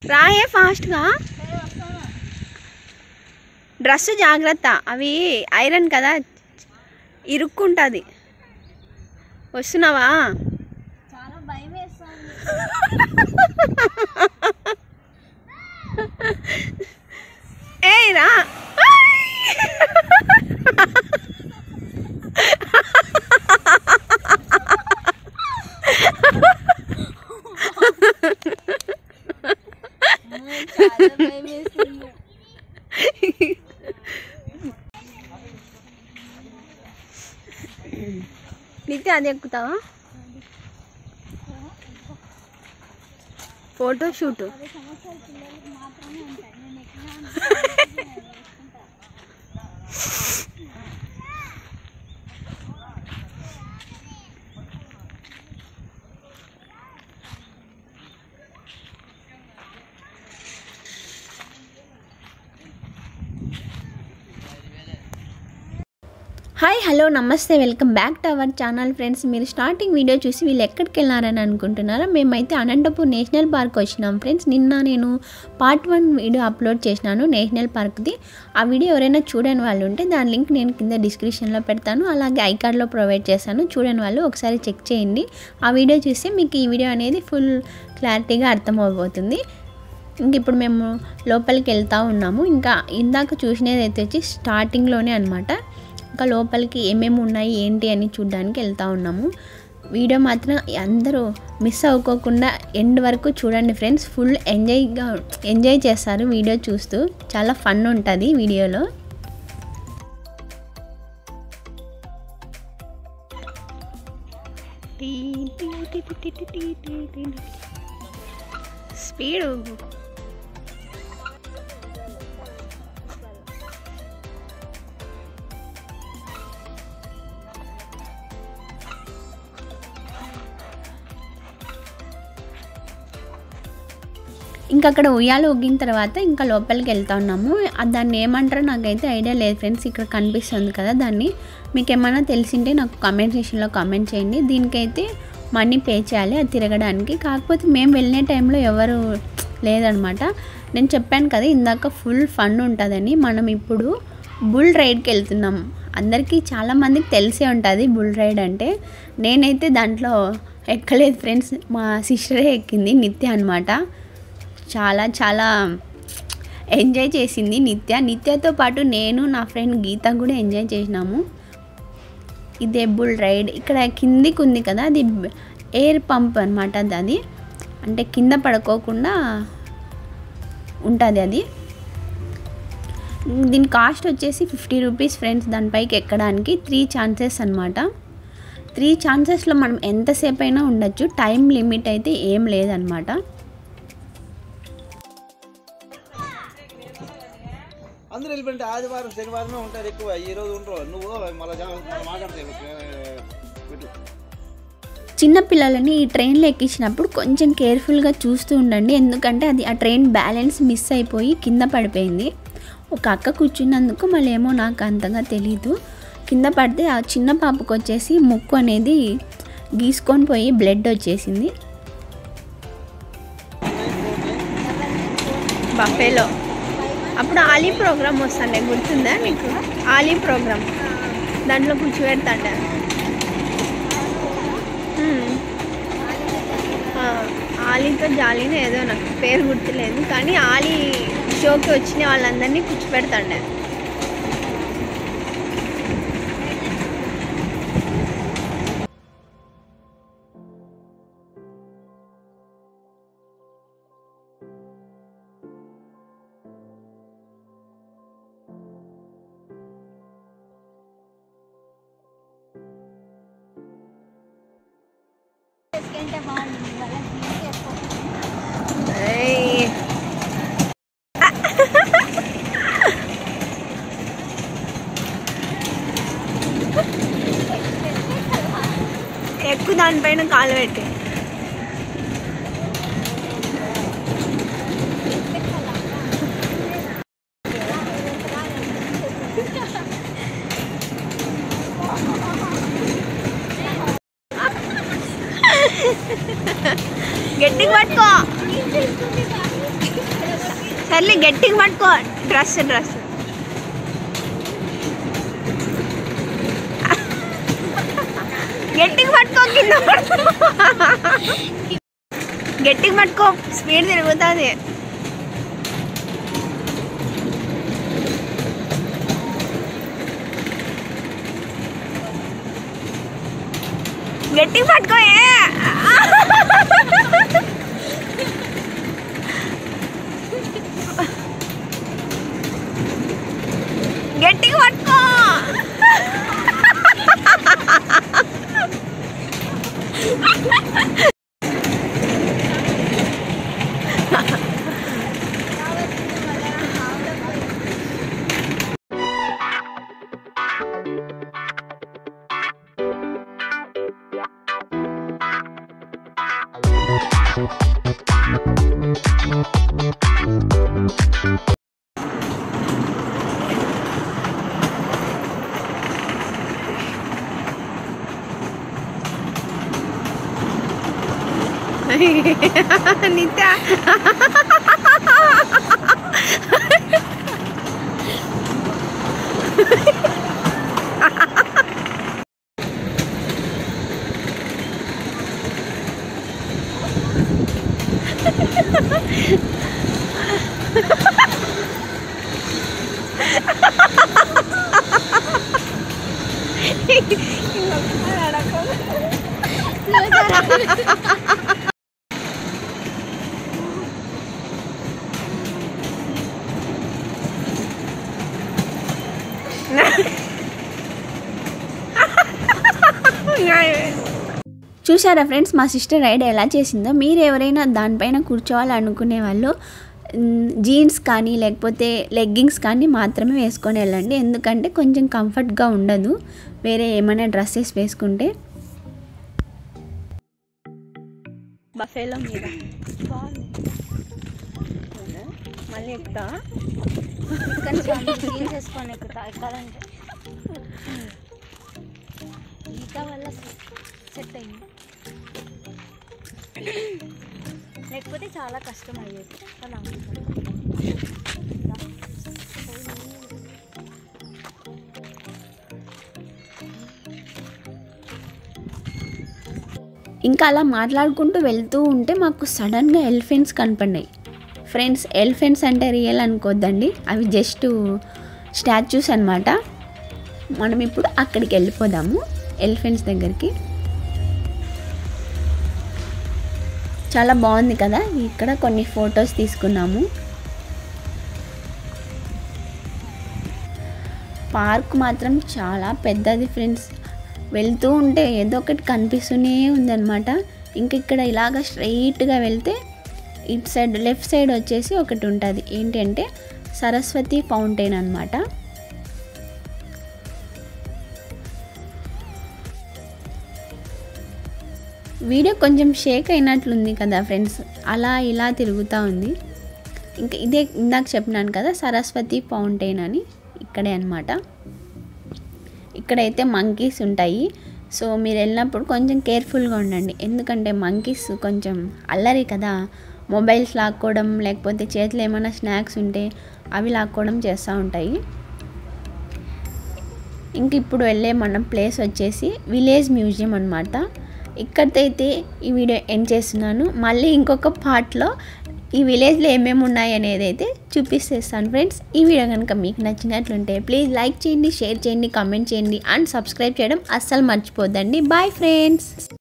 రాయే ఫాస్ట్గా డ్రెస్ జాగ్రత్త అవి ఐరన్ కదా ఇరుక్కుంటుంది వస్తున్నావా చాలా భయం వేస్తుంది ఏయ్ రా చాలా భయం వేస్తుంది నిత్య అది ఎక్కుతావా ఫోటో షూట్ పది సంవత్సరాల పిల్లలకి మాత్రమే ఉంటాయి నేను ఎక్కినా హాయ్ హలో నమస్తే welcome back to our channel friends మీరు స్టార్టింగ్ వీడియో చూసి వీళ్ళు ఎక్కడికి వెళ్ళారని అనుకుంటున్నారా మేమైతే అనంతపూర్ నేషనల్ పార్క్ వచ్చినాం ఫ్రెండ్స్ నిన్న నేను పార్ట్ వన్ వీడియో అప్లోడ్ చేసినాను నేషనల్ పార్క్ది ఆ వీడియో ఎవరైనా చూడని వాళ్ళు ఉంటే దాని లింక్ నేను కింద డిస్క్రిప్షన్లో పెడతాను అలాగే ఐ కార్డ్లో ప్రొవైడ్ చేస్తాను చూడని వాళ్ళు ఒకసారి చెక్ చేయండి ఆ వీడియో చూస్తే మీకు ఈ వీడియో అనేది ఫుల్ క్లారిటీగా అర్థమవబోతుంది ఇంక ఇప్పుడు మేము లోపలికి వెళ్తూ ఉన్నాము ఇంకా ఇందాక చూసినది అయితే వచ్చి స్టార్టింగ్లోనే అనమాట ఇంకా లోపలికి ఏమేమి ఉన్నాయి ఏంటి అని చూడడానికి వెళ్తూ ఉన్నాము వీడియో మాత్రం అందరూ మిస్ అవ్వకోకుండా ఎండ్ వరకు చూడండి ఫ్రెండ్స్ ఫుల్ ఎంజాయ్గా ఎంజాయ్ చేస్తారు వీడియో చూస్తూ చాలా ఫన్ ఉంటుంది వీడియోలో స్పీడ్ ఇంకా అక్కడ ఉయ్యాలు ఊగిన తర్వాత ఇంకా లోపలికి వెళ్తా ఉన్నాము ఆ దాన్ని ఏమంటారో నాకైతే ఐడియా లేదు ఫ్రెండ్స్ ఇక్కడ కనిపిస్తుంది కదా దాన్ని మీకు ఏమైనా తెలిసింటే నాకు కామెంట్ సెక్షన్లో కామెంట్ చేయండి దీనికైతే మనీ పే చేయాలి అది తిరగడానికి కాకపోతే మేము వెళ్ళిన టైంలో ఎవరు లేదనమాట నేను చెప్పాను కదా ఇందాక ఫుల్ ఫన్ ఉంటుందని మనం ఇప్పుడు బుల్ రైడ్కి వెళ్తున్నాం అందరికీ చాలామందికి తెలిసే ఉంటుంది బుల్ రైడ్ అంటే నేనైతే దాంట్లో ఎక్కలేదు ఫ్రెండ్స్ మా సిస్టరే ఎక్కింది నిత్య అనమాట చాలా చాలా ఎంజాయ్ చేసింది నిత్య నిత్యతో పాటు నేను నా ఫ్రెండ్ గీత కూడా ఎంజాయ్ చేసినాము ఇదే బుల్ రైడ్ ఇక్కడ కిందికి ఉంది కదా అది ఎయిర్ పంప్ అనమాట అది అంటే కింద పడుకోకుండా ఉంటుంది అది దీని కాస్ట్ వచ్చేసి ఫిఫ్టీ రూపీస్ ఫ్రెండ్స్ దానిపైకి ఎక్కడానికి త్రీ ఛాన్సెస్ అనమాట త్రీ ఛాన్సెస్లో మనం ఎంతసేపు అయినా ఉండొచ్చు టైం లిమిట్ అయితే ఏం లేదనమాట అందరూ వెళ్ళిపోయింటే ఆదివారం శనివారమే ఉంటారు ఎక్కువ ఈ రోజు ఉంటారు నువ్వు మళ్ళీ మాట్లాడతావు పెట్టు చిన్న పిల్లలని ఈ ట్రైన్లో ఎక్కించినప్పుడు కొంచెం కేర్ఫుల్గా చూస్తూ ఉండండి ఎందుకంటే అది ఆ ట్రైన్ బ్యాలెన్స్ మిస్ అయిపోయి కింద పడిపోయింది ఒక అక్క కూర్చున్నందుకు మళ్ళీ ఏమో నాకు అంతగా తెలీదు కింద పడితే ఆ చిన్న పాపకు వచ్చేసి ముక్కు అనేది గీసుకొని పోయి బ్లడ్ వచ్చేసింది బఫేలో అప్పుడు ఆలీ ప్రోగ్రామ్ వస్తుండే గుర్తుందా నీకు ఆలీ ప్రోగ్రామ్ దాంట్లో కూర్చోబెడతాండే మ్మ్. ఆ, ఆలీతో జాలీనే ఏదో నాకు పేరు గుర్తులేదు కానీ ఆలీ షోకి వచ్చిన వాళ్ళందరినీ కూర్చోపెడతాండే చేసుకుంటే బాగుంటుంది వాళ్ళకి తీసి ఎక్కువ ఏయ్. ఎక్కువ దానిపైన కాలు పెట్టి గట్టిగా పట్టుకో సర్లే గట్టిగా పట్టుకో డ్రెస్ డ్రెస్ గట్టిగా పట్టుకో కింద పడుకో. గట్టిగా పట్టుకో స్పీడ్ తిరుగుతుంది గట్టిగా పట్టుకో ఏ గట్టిగా పట్టుకో నిత్య చూసారా ఫ్రెండ్స్ మా సిస్టర్ రైడ్ ఎలా చేసిందో మీరు ఎవరైనా దానిపైన కూర్చోవాలనుకునే వాళ్ళు మ్, జీన్స్ కానీ లేకపోతే లెగ్గింగ్స్ కానీ మాత్రమే వేసుకొని వెళ్ళండి ఎందుకంటే కొంచెం కంఫర్ట్గా ఉండదు వేరే ఏమైనా డ్రెస్సెస్ వేసుకుంటే బఫేలో మీద మళ్ళీ ఎక్కుతా క్లీన్ చేసుకొని ఎక్కుతా ఎక్కాలంటే ఈత వల్ల సెట్ అయింది లేకపోతే చాలా కష్టం అయ్యేది అలా ఇంకా అలా మాట్లాడుకుంటూ వెళ్తూ ఉంటే మాకు సడన్గా ఎలిఫెంట్స్ కనపడినాయి ఫ్రెండ్స్ ఎలిఫెంట్స్ అంటే రియల్ అనుకోద్దండి అవి జస్ట్ స్టాచ్యూస్ అన్నమాట మనం ఇప్పుడు అక్కడికి వెళ్ళిపోదాము ఎలిఫెంట్స్ దగ్గరికి చాలా బాగుంది కదా ఇక్కడ కొన్ని ఫొటోస్ తీసుకున్నాము పార్క్ మాత్రం చాలా పెద్దది ఫ్రెండ్స్ వెళ్తూ ఉంటే ఏదో ఒకటి కనిపిస్తూనే ఉందన్నమాట ఇంక ఇక్కడ ఇలాగ స్ట్రైట్గా వెళ్తే ఇటు సైడ్ లెఫ్ట్ సైడ్ వచ్చేసి ఒకటి ఉంటుంది ఏంటి అంటే సరస్వతి ఫౌంటైన్ అనమాట వీడియో కొంచెం షేక్ అయినట్లుంది కదా ఫ్రెండ్స్ అలా ఇలా తిరుగుతూ ఉంది ఇంకా ఇదే ఇందాక చెప్పినాను కదా సరస్వతి ఫౌంటైన్ అని ఇక్కడే అనమాట ఇక్కడైతే మంకీస్ ఉంటాయి సో మీరు వెళ్ళినప్పుడు కొంచెం కేర్ఫుల్గా ఉండండి ఎందుకంటే మంకీస్ కొంచెం అల్లరి కదా మొబైల్స్ లాక్కోవడం లేకపోతే చేతిలో ఏమైనా స్నాక్స్ ఉంటే అవి లాక్కోవడం చేస్తూ ఉంటాయి ఇంక ఇప్పుడు వెళ్ళే మన ప్లేస్ వచ్చేసి విలేజ్ మ్యూజియం అనమాట ఇక్కడితో అయితే ఈ వీడియో ఎండ్ చేస్తున్నాను మళ్ళీ ఇంకొక పార్ట్లో ఈ విలేజ్లో ఏమేమి ఉన్నాయి అనేది అయితే చూపిస్తేస్తాను ఫ్రెండ్స్ ఈ వీడియో కనుక మీకు నచ్చినట్లుంటే ప్లీజ్ లైక్ చేయండి షేర్ చేయండి కామెంట్ చేయండి అండ్ సబ్స్క్రైబ్ చేయడం అస్సలు మర్చిపోద్దండి బాయ్ ఫ్రెండ్స్